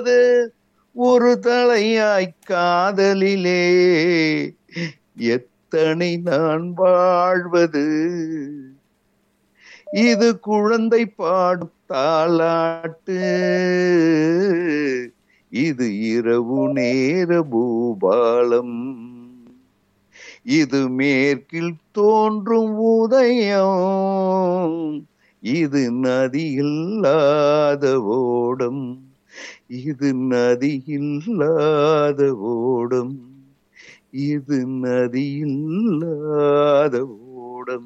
ஒரு தலையாய் காதலிலே எத்தனை நான் வாழ்வது இது குழந்தை பாடும் தாலாட்டு இது இரவு நேர பூபாலம் இது மேற்கில் தோன்றும் உதயம் இது நதி இல்லாத ஓடம் இது நதி இல்லாத ஓடம் இது நதி இல்லாத ஓடம்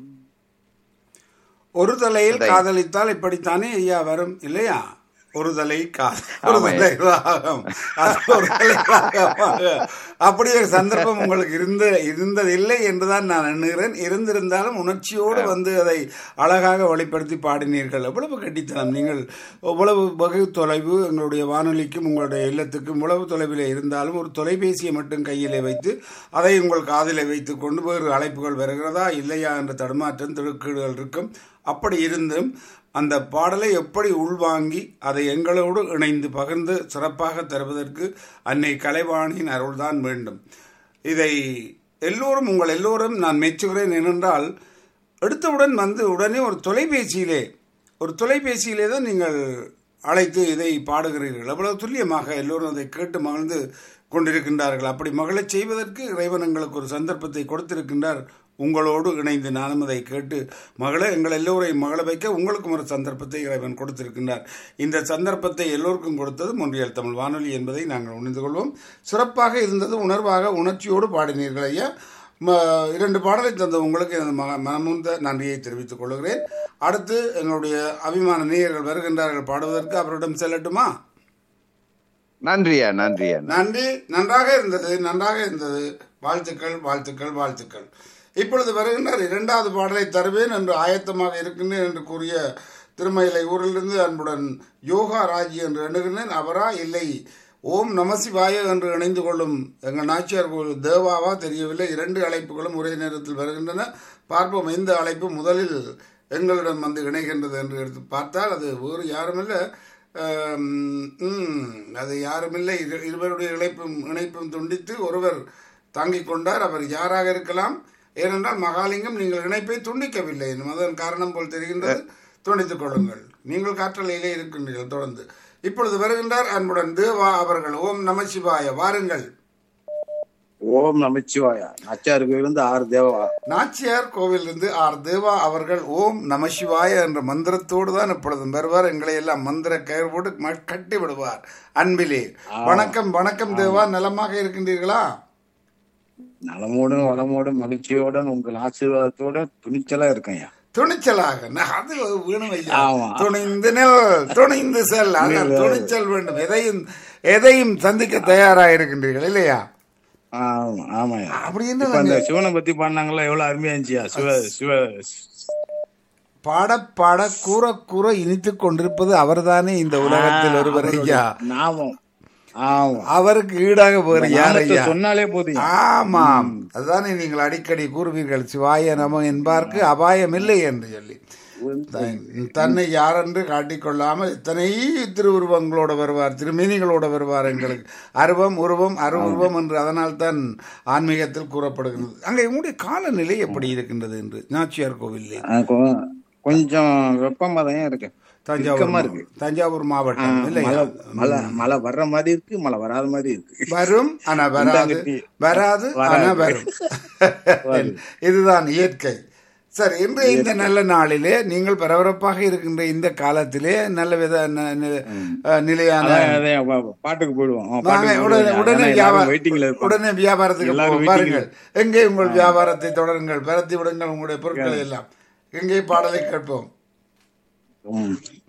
ஒரு தலையில் அதை- காதலித்தால் இப்படித்தானே ஐயா வரும் இல்லையா ஒரு தலை காதல் ஒரு ஆமாம். தலை ராகம் அது ஒரு தலை ராகமாக. அப்படி ஒரு சந்தர்ப்பம் உங்களுக்கு இருந்த இருந்ததில்லை என்றுதான் நான் எண்ணுகிறேன் இருந்திருந்தாலும் உணர்ச்சியோடு வந்து அதை அழகாக வெளிப்படுத்தி பாடினீர்கள் எவ்வளவு கட்டித்தனம் நீங்கள் எவ்வளவு வெகு தொலைவு எங்களுடைய வானொலிக்கும் உங்களுடைய இல்லத்துக்கும் இவ்வளவு தொலைவில் இருந்தாலும் ஒரு தொலைபேசியை மட்டும் கையிலே வைத்து அதை உங்கள் காதிலே வைத்துக் கொண்டு வேறு அழைப்புகள் வருகிறதா இல்லையா என்ற தடுமாற்றம் திடுக்கீடுகள் இருக்கும் அப்படி இருந்தும் அந்த பாடலை எப்படி உள்வாங்கி அதை எங்களோடு இணைந்து பகிர்ந்து சிறப்பாக தருவதற்கு அன்னை கலைவாணியின் அருள்தான் வேண்டும் இதை எல்லோரும் உங்கள் எல்லோரும் நான் மெச்சுகிறேன் ஏனென்றால் எடுத்தவுடன் வந்து உடனே ஒரு தொலைபேசியிலே ஒரு தொலைபேசியிலே தான் நீங்கள் அழைத்து இதை பாடுகிறீர்கள் அவ்வளவு துல்லியமாக எல்லோரும் அதை கேட்டு மகிழ்ந்து கொண்டிருக்கின்றார்கள் அப்படி மகிழச் செய்வதற்கு இறைவன் எங்களுக்கு ஒரு சந்தர்ப்பத்தை கொடுத்திருக்கின்றார் உங்களோடு இணைந்து நானும் அதை கேட்டு மகள எங்கள் எல்லோரையும் மகள வைக்க உங்களுக்கும் ஒரு சந்தர்ப்பத்தை இறைவன் கொடுத்திருக்கின்றார் இந்த சந்தர்ப்பத்தை எல்லோருக்கும் கொடுத்தது மொன்றியல் தமிழ் வானொலி என்பதை நாங்கள் உணர்ந்து கொள்வோம் சிறப்பாக இருந்தது உணர்வாக உணர்ச்சியோடு பாடினீர்கள் ஐயா ம- இரண்டு பாடலை தந்த உங்களுக்கு எனது மக மனமுந்த நன்றியை தெரிவித்துக் கொள்கிறேன் அடுத்து எங்களுடைய அபிமான நேயர்கள் வருகின்றார்கள் பாடுவதற்கு அவரிடம் செல்லட்டுமா நன்றியா நன்றியா நன்றி நன்றாக இருந்தது நன்றாக இருந்தது வாழ்த்துக்கள் வாழ்த்துக்கள் வாழ்த்துக்கள் இப்பொழுது வருகின்றார் இரண்டாவது பாடலை தருவேன் என்று ஆயத்தமாக இருக்கின்றேன் என்று கூறிய திருமயிலை ஊரிலிருந்து அன்புடன் யோகா ராஜி என்று எண்ணுகின்றேன் அவரா இல்லை ஓம் நமசிவாய என்று இணைந்து கொள்ளும் எங்கள் நாச்சியார் கோவில் தேவாவா தெரியவில்லை இரண்டு அழைப்புகளும் ஒரே நேரத்தில் வருகின்றன பார்ப்போம் எந்த அழைப்பு முதலில் எங்களிடம் வந்து இணைகின்றது என்று எடுத்து பார்த்தால் அது வேறு யாருமில்லை ஆம், ம், அது யாருமில்லை இரு- இருவருடைய இணைப்பும் இணைப்பும் துண்டித்து ஒருவர் தாங்கிக் கொண்டார் அவர் யாராக இருக்கலாம் ஏனென்றால் மகாலிங்கம் நீங்கள் இணைப்பை துண்டிக்கவில்லை அதன் காரணம் போல் தெரிகின்றது துண்டித்துக் கொள்ளுங்கள் நீங்கள் காற்றலையிலே இருக்கின்றீர்கள் தொடர்ந்து இப்பொழுது வருகின்றார் அன்புடன் தேவா அவர்கள் ஓம் நமசிவாய வாருங்கள் ஓம் நமச்சிவாயா நாச்சாருக்கு இருந்து ஆறு தேவா நாச்சியார் கோவிலிருந்து ஆர் தேவா அவர்கள் ஓம் நமசிவாய என்ற மந்திரத்தோடு தான் இப்பொழுதும் வருவார் எங்களை எல்லாம் மந்திர கயிறு போட்டு ம- கட்டி விடுவார் அன்பிலே வணக்கம் வணக்கம் தேவா நலமாக இருக்கின்றீர்களா நலமோடும் வளமோடும் மகிழ்ச்சியோடும் உங்கள் ஆசீர்வாதத்தோட துணிச்சலா இருக்கேன்யா துணிச்சலாக நான் அது வேணும் ஐயா ஆமா. துணிந்து நெல் துணிந்து செல் அதான் துணிச்சல் வேண்டும் எதையும் எதையும் சந்திக்க தயாராக இருக்கின்றீர்கள் இல்லையா ஆமா ஆமாயா அப்படி என்ன இப்ப அந்த சிவனை பத்தி பாடினாங்களா எவ்வளவு அருமையா இருந்துச்சியா சிவ சிவ பாட பாட கூற கூற இனித்துக் கொண்டிருப்பது அவர்தானே இந்த உலகத்தில் ஒருவர் ஐயா நாமம் ஆமா அவருக்கு ஈடாக வேறு யார் நாமத்தை ஐயா சொன்னாலே போதும் ஆமாம் அதுதானே நீங்கள் அடிக்கடி கூறுவீர்கள் சிவாய நம என்பார்க்கு அபாயம் இல்லை என்று சொல்லி தன்- தன்னை யாரென்று காட்டிக்கொள்ளாமல் எத்தனை திருவுருவங்களோட வருவார் திருமேனிகளோட வருவார் எங்களுக்கு அருவம் உருவம் அருவுருவம் என்று அதனால் தான் ஆன்மீகத்தில் கூறப்படுகிறது அங்கே உங்களுடைய காலநிலை எப்படி இருக்கின்றது என்று நாச்சியார் கோவிலே ஆ, கொ- கொஞ்சம் வெப்பமா தான் இருக்கு தஞ்சாவூர் இறுக்கமா மா- இருக்கு தஞ்சாவூர் மாவட்டம் மழை இல்லையா மழை மழை வர்ற மாதிரி இருக்கு மழை வராத மாதிரி இருக்கு வரும் ஆனா வராது இந்தாங்கட்டி. வராது ஆனா வரும் இதுதான் இயற்கை சரி இன்று இந்த நல்ல நாளிலே நீங்கள் பரபரப்பாக இருக்கின்ற இந்த காலத்திலே நல்ல வித ந- நி- அஹ், நிலையான அதான், அதான், வா- வா, பாட்டுக்கு போயிடுவோம் ஆ, வாங்க, பாட்டுக்கு உடனே போயிடுவோம். உடனே ஏன்னா எல்லாரும் வியாபாரம் வெயிட்டிங்ல இருப்பாங்க உடனே வியாபாரத்துக்கு எல்லாரும் போவோம். waiting ல பாருங்கள் எங்கே உங்கள் வியாபாரத்தை தொடருங்கள் பரத்தி விடுங்கள் உங்களுடைய பொருட்களை எல்லாம் எங்கே பாடலை கேட்போம் ம்.